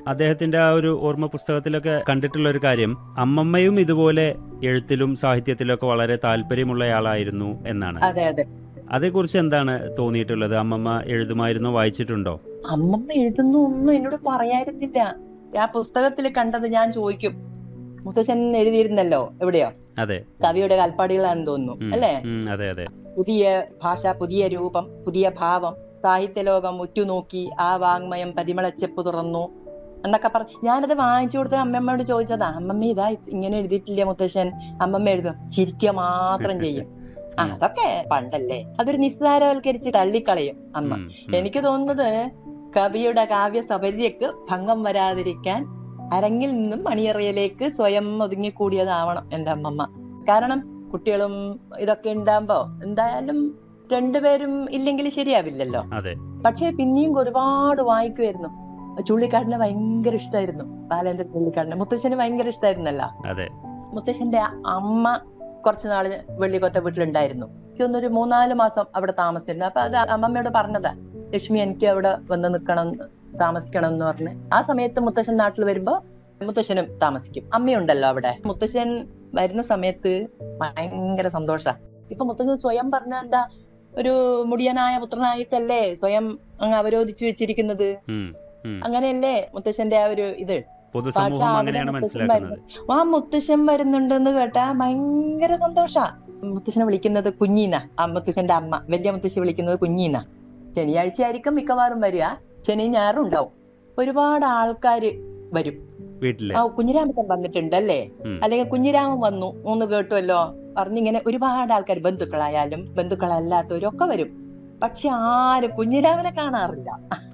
അദ്ദേഹത്തിന്റെ ആ ഒരു ഓർമ്മ പുസ്തകത്തിലൊക്കെ കണ്ടിട്ടുള്ള ഒരു കാര്യം അമ്മമ്മയും ഇതുപോലെ എഴുത്തിലും സാഹിത്യത്തിലൊക്കെ വളരെ താല്പര്യമുള്ളയാളായിരുന്നു എന്നാണ് അതെ അതെ അതേക്കുറിച്ച് എന്താണ് തോന്നിയിട്ടുള്ളത് അമ്മമ്മ എഴുതുമായിരുന്നോ വായിച്ചിട്ടുണ്ടോ അമ്മമ്മ എഴുതുന്നു ഒന്നും എന്നോട് പറയായിരുന്നില്ല ആ പുസ്തകത്തിൽ കണ്ടത് ഞാൻ ചോദിക്കും മുത്തശ്ശൻ എഴുതിയിരുന്നല്ലോ എവിടെയോ അതെ കവിയുടെ കാൽപ്പാടികളാണെന്ന് തോന്നുന്നു ഉം, അല്ലേ ഉം, അതെ അതെ പുതിയ ഭാഷ പുതിയ രൂപം പുതിയ ഭാവം സാഹിത്യലോകം ഉറ്റുനോക്കി ആ വാങ്മയം പരിമളച്ചെപ്പ് തുറന്നു എന്നൊക്കെ പറഞ്ഞു ഞാനത് വാങ്ങിച്ചു കൊടുത്ത അമ്മമ്മയോട് ചോദിച്ചതാ അമ്മമ്മ ഇതാ ഇങ്ങനെ എഴുതിയിട്ടില്ല മുത്തശ്ശൻ അമ്മമ്മ എഴുതും ചിരിക്കുക മാത്രം ചെയ്യും ആ, അതൊക്കെ പണ്ടല്ലേ അതൊരു നിസ്സാരവൽക്കരിച്ച് തള്ളിക്കളയും അമ്മ ഉം, ഉം. എനിക്ക് തോന്നുന്നത് കവിയുടെ കാവ്യ സബര്യക്ക് ഭംഗം വരാതിരിക്കാൻ അരങ്ങിൽ നിന്നും മണിയറയിലേക്ക് സ്വയം ഒതുങ്ങിക്കൂടിയതാവണം എന്റെ അമ്മമ്മ കാരണം കുട്ടികളും ഇതൊക്കെ ഉണ്ടാകുമ്പോ എന്തായാലും രണ്ടുപേരും ഇല്ലെങ്കിൽ ശരിയാവില്ലല്ലോ അതെ പക്ഷെ പിന്നെയും ഒരുപാട് വായിക്കുമായിരുന്നു ചുള്ളിക്കാടിനെ ഭയങ്കര ഇഷ്ടമായിരുന്നു ബാലേന്ദ്ര ചുള്ളിക്കാടിനെ മുത്തശ്ശന് ഭയങ്കര ഇഷ്ടമായിരുന്നല്ലോ അതെ മുത്തശ്ശന്റെ അമ്മ കുറച്ചു നാള് വെള്ളിക്കൊത്ത വീട്ടിലുണ്ടായിരുന്നു എനിക്കൊന്നൊരു മൂന്നാല് മാസം അവിടെ താമസിച്ചിരുന്നു അപ്പൊ അത് അമ്മമ്മയോട് പറഞ്ഞതാ ലക്ഷ്മി എനിക്ക് അവിടെ വന്ന് നിൽക്കണം താമസിക്കണം എന്ന് പറഞ്ഞ് ആ സമയത്ത് മുത്തശ്ശൻ നാട്ടിൽ വരുമ്പോ മുത്തശ്ശനും താമസിക്കും അമ്മയുണ്ടല്ലോ അവിടെ മുത്തശ്ശൻ വരുന്ന സമയത്ത് ഭയങ്കര സന്തോഷ ഇപ്പൊ മുത്തശ്ശൻ സ്വയം പറഞ്ഞ എന്താ ഒരു മുടിയനായ പുത്രനായിട്ടല്ലേ സ്വയം അങ്ങ് അവരോധിച്ചു വെച്ചിരിക്കുന്നത് ഉം, ഉം. അങ്ങനെയല്ലേ മുത്തശ്ശന്റെ ആ ഒരു ഇത് പൊതുസമൂഹം പക്ഷെ അങ്ങനെയാണ് അവിടെ മനസ്സിലാക്കുന്നത് ആ മുത്തശ്ശൻ വരുന്നുണ്ടെന്ന് കേട്ടാ ഭയങ്കര സന്തോഷ മുത്തശ്ശനെ വിളിക്കുന്നത് കുഞ്ഞീന ആ മുത്തശ്ശന്റെ അമ്മ വലിയ മുത്തശ്ശി വിളിക്കുന്നത് കുഞ്ഞീന ശനിയാഴ്ച ആയിരിക്കും മിക്കവാറും വരിക ശനി ഞായറും ഉണ്ടാവും ഒരുപാട് ആൾക്കാര് വരും വീട്ടില് ആ കുഞ്ഞിരാമൻ വന്നിട്ടുണ്ട് അല്ലേ ഉം. അല്ലെങ്കിൽ കുഞ്ഞിരാമൻ വന്നു ഒന്ന് കേട്ടുവല്ലോ പറഞ്ഞിങ്ങനെ ഒരുപാട് ആൾക്കാർ ബന്ധുക്കളായാലും ബന്ധുക്കളല്ലാത്തവരും ഒക്കെ വരും പക്ഷെ ആരും കുഞ്ഞിരാമനെ കാണാറില്ല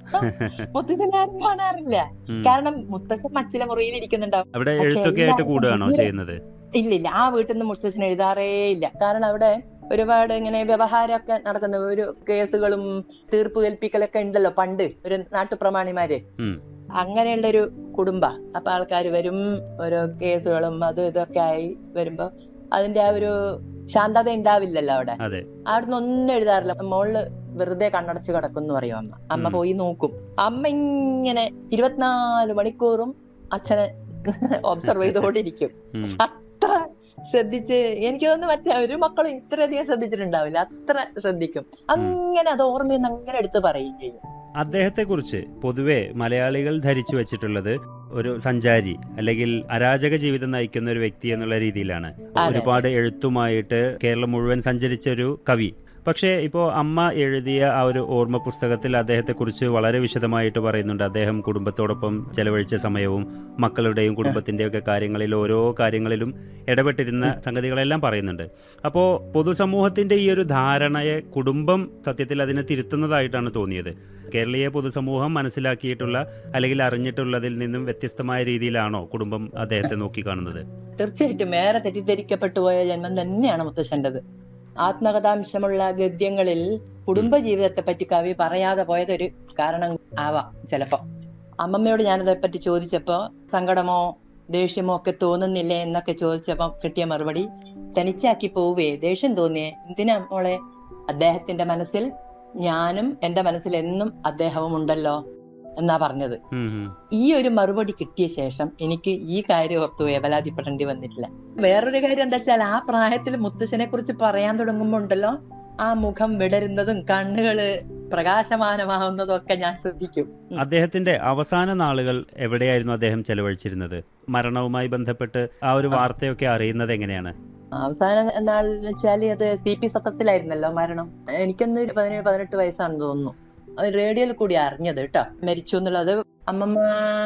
മുത്തശ്ശനെ ആരും കാണാറില്ല ഉം. കാരണം മുത്തശ്ശൻ മച്ചില മുറിയിൽ ഇരിക്കുന്നുണ്ടാവും അവിടെ പക്ഷേ എഴുത്തൊക്കെ ആയിട്ട് എല്ലാവർക്കും കൂടുകയാണോ ഭയങ്കര- ചെയ്യുന്നത് ഇല്ല ഇല്ല ആ വീട്ടിൽ നിന്ന് മുത്തശ്ശൻ എഴുതാറേ ഇല്ല കാരണം അവിടെ ഒരുപാട് ഇങ്ങനെ വ്യവഹാരമൊക്കെ നടക്കുന്ന ഒരു കേസുകളും തീർപ്പ് കൽപ്പിക്കലൊക്കെ ഉണ്ടല്ലോ പണ്ട് ഒരു നാട്ടുപ്രമാണിമാര് ഉം. അങ്ങനെയുള്ള ഒരു കുടുംബ അപ്പൊ ആൾക്കാർ വരും ഓരോ കേസുകളും അതും ഇതൊക്കെ ആയി വരുമ്പോ അതിന്റെ ആ ഒരു ശാന്തത ഉണ്ടാവില്ലല്ലോ അവിടെ അതെ അവിടുന്ന് ഒന്നും എഴുതാറില്ല മോള് വെറുതെ കണ്ണടച്ച് കിടക്കും പറയും അമ്മ അമ്മ ഉം. പോയി നോക്കും അമ്മ ഇങ്ങനെ ഇരുപത്തിനാല് മണിക്കൂറും അച്ഛനെ ഒബ്സർവ് ചെയ്തുകൊണ്ടിരിക്കും ഉം. അത്ര ശ്രദ്ധിച്ച് എനിക്ക് തോന്നുന്നു മറ്റേ ഒരു മക്കളും ഇത്രയധികം ശ്രദ്ധിച്ചിട്ടുണ്ടാവില്ല അത്ര ശ്രദ്ധിക്കും അങ്ങനെ അത് ഓർമ്മയിൽ നിന്ന് അങ്ങനെ എടുത്ത് പറയുകയും ചെയ്യും അദ്ദേഹത്തെ കുറിച്ച് പൊതുവെ മലയാളികൾ ധരിച്ചു വെച്ചിട്ടുള്ളത് ഒരു സഞ്ചാരി അല്ലെങ്കിൽ അരാജക ജീവിതം നയിക്കുന്ന ഒരു വ്യക്തി എന്നുള്ള രീതിയിലാണ് അതെ. ഒരുപാട് എഴുത്തുമായിട്ട് കേരളം മുഴുവൻ സഞ്ചരിച്ച ഒരു കവി പക്ഷേ ഇപ്പോൾ അമ്മ എഴുതിയ ആ ഒരു ഓർമ്മ പുസ്തകത്തിൽ അദ്ദേഹത്തെക്കുറിച്ച് വളരെ വിശദമായിട്ട് പറയുന്നുണ്ട് അദ്ദേഹം കുടുംബത്തോടൊപ്പം ചെലവഴിച്ച സമയവും മക്കളുടെയും കുടുംബത്തിൻ്റെയും ഒക്കെ കാര്യങ്ങളിൽ ഓരോ കാര്യങ്ങളിലും ഇടപെട്ടിരുന്ന സംഗതികളെല്ലാം പറയുന്നുണ്ട് അപ്പോൾ പൊതുസമൂഹത്തിൻ്റെ ഈ ഒരു ധാരണയെ കുടുംബം സത്യത്തിൽ അതിനെ തിരുത്തുന്നതായിട്ടാണ് തോന്നിയത് കേരളീയ പൊതുസമൂഹം മനസ്സിലാക്കിയിട്ടുള്ള അല്ലെങ്കിൽ അറിഞ്ഞിട്ടുള്ളതിൽ നിന്നും വ്യത്യസ്തമായ രീതിയിലാണോ കുടുംബം അദ്ദേഹത്തെ നോക്കിക്കാണുന്നത് തീർച്ചയായിട്ടും ഏറെ തെറ്റിദ്ധരിക്കപ്പെട്ടു പോയ ജന്മം തന്നെയാണ് മുത്തശ്ശന്റേത് ആത്മകഥാംശമുള്ള ഗദ്യങ്ങളിൽ കുടുംബ ജീവിതത്തെ പറ്റി കവി പറയാതെ പോയതൊരു കാരണം ആവാം ചിലപ്പോ അമ്മമ്മയോട് ഞാനതിനെ പറ്റി ചോദിച്ചപ്പോ സങ്കടമോ ദേഷ്യമോ ഒക്കെ തോന്നുന്നില്ലേ എന്നൊക്കെ ചോദിച്ചപ്പോ കിട്ടിയ മറുപടി തനിച്ചാക്കി പോവേ ദേഷ്യം തോന്നിയേ എന്തിനാ മോളെ അദ്ദേഹത്തിന്റെ മനസ്സിൽ ഞാനും എന്റെ മനസ്സിൽ എന്നും അദ്ദേഹവും ഉണ്ടല്ലോ എന്നാ പറഞ്ഞത് ഉം, ഉം. ഈ ഒരു മറുപടി കിട്ടിയ ശേഷം എനിക്ക് ഈ കാര്യം ഓർത്ത് വേവലാതിപ്പെടേണ്ടി വന്നിട്ടില്ല വേറൊരു കാര്യം എന്താ വെച്ചാൽ ആ പ്രായത്തിൽ മുത്തശ്ശനെ കുറിച്ച് പറയാൻ തുടങ്ങുമ്പോ ഉണ്ടല്ലോ ആ മുഖം വിടരുന്നതും കണ്ണുകള് പ്രകാശമാനമാവുന്നതും ഒക്കെ ഞാൻ ശ്രദ്ധിക്കും ഉം. അദ്ദേഹത്തിന്റെ അവസാന നാളുകൾ എവിടെയായിരുന്നു അദ്ദേഹം ചെലവഴിച്ചിരുന്നത് മരണവുമായി ബന്ധപ്പെട്ട് ആ ഒരു ആ. വാർത്തയൊക്കെ അറിയുന്നത് എങ്ങനെയാണ് അവസാന നാൾ വെച്ചാല് അത് സി പി സത്രത്തിലായിരുന്നല്ലോ മരണം എനിക്കൊന്ന് പതിനേഴ് പതിനെട്ട് വയസ്സാണെന്ന് തോന്നുന്നു അത് റേഡിയോയിൽ കൂടി അറിഞ്ഞത് കേട്ടോ മരിച്ചു എന്നുള്ളത് അമ്മമ്മ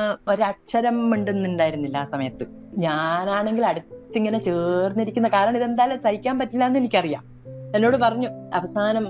ഒരക്ഷരം മിണ്ടുന്നുണ്ടായിരുന്നില്ല ആ സമയത്ത് ഞാനാണെങ്കിൽ അടുത്തിങ്ങനെ ചേർന്നിരിക്കുന്ന കാരണം ഇതെന്തായാലും സഹിക്കാൻ പറ്റില്ല എന്ന് എനിക്കറിയാം എന്നോട് പറഞ്ഞു അവസാനം